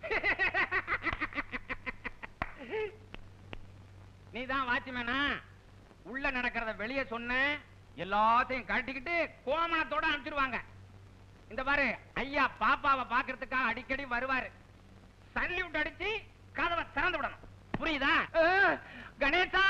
நீ தான் வாட்ச்மேனா உள்ள நடக்கிறத வெளியே சொன்ன எல்லாத்தையும் கட்டிக்கிட்டு கோமணத்தோட அனுப்பிச்சிருவாங்க இந்த பாரு ஐயா பாப்பாவை பாக்குறதுக்காக அடிக்கடி வருவாரு சல்யூட் அடிச்சு கதவை திறந்து விடணும் புரியுதா அஹ், கணேசா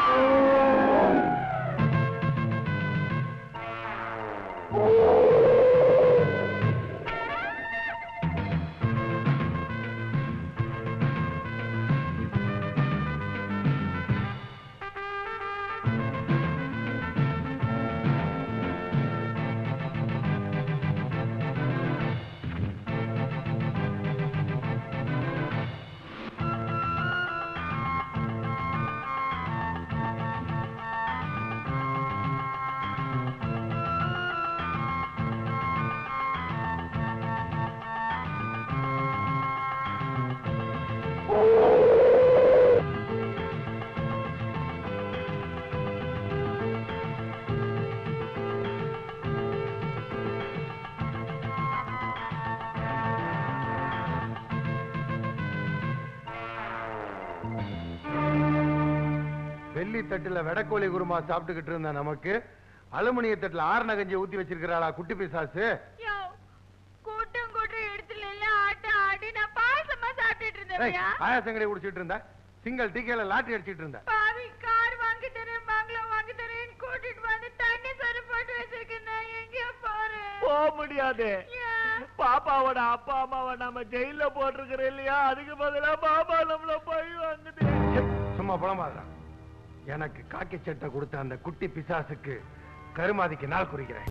வெள்ளி தட்டுல வெடக்கோழி குருமா சாப்பிட்டுக்கிட்டு இருந்த நமக்கு அலுமினிய தட்டுல ஆறு கஞ்சி ஊத்தி வச்சிருக்கிறாளா குட்டி பிசாசு யோ, கூட்டம் கூட்டம் இடத்துல எல்லாம் ஆட்டம் ஆடி நான் பாசமா சாப்பிட்டுட்டு ஏய், இருந்தேன்யா ஆயாசங்கடை குடிச்சிட்டு இருந்த சிங்கிள் டிக்கெல லாட்டரி அடிச்சிட்டு இருந்த பாவி கார் வாங்கி தரேன் பங்களா வாங்கி தரேன் கூட்டிட்டு வந்து தண்ணி சரி போட்டு வச்சிருக்கேன் நான் எங்க போறேன் போக முடியாது ஏன்? பாப்பாவோட அப்பா அம்மாவை நம்ம ஜெயில போட்டிருக்கிறோம் இல்லையா அதுக்கு பதிலா பாப்பா நம்மள பழி வாங்குது சும்மா புலமாதான் எனக்கு காக்கி சட்டை கொடுத்த அந்த குட்டி பிசாசுக்கு கருமாதிக்கு நாள் குறிக்கிறேன்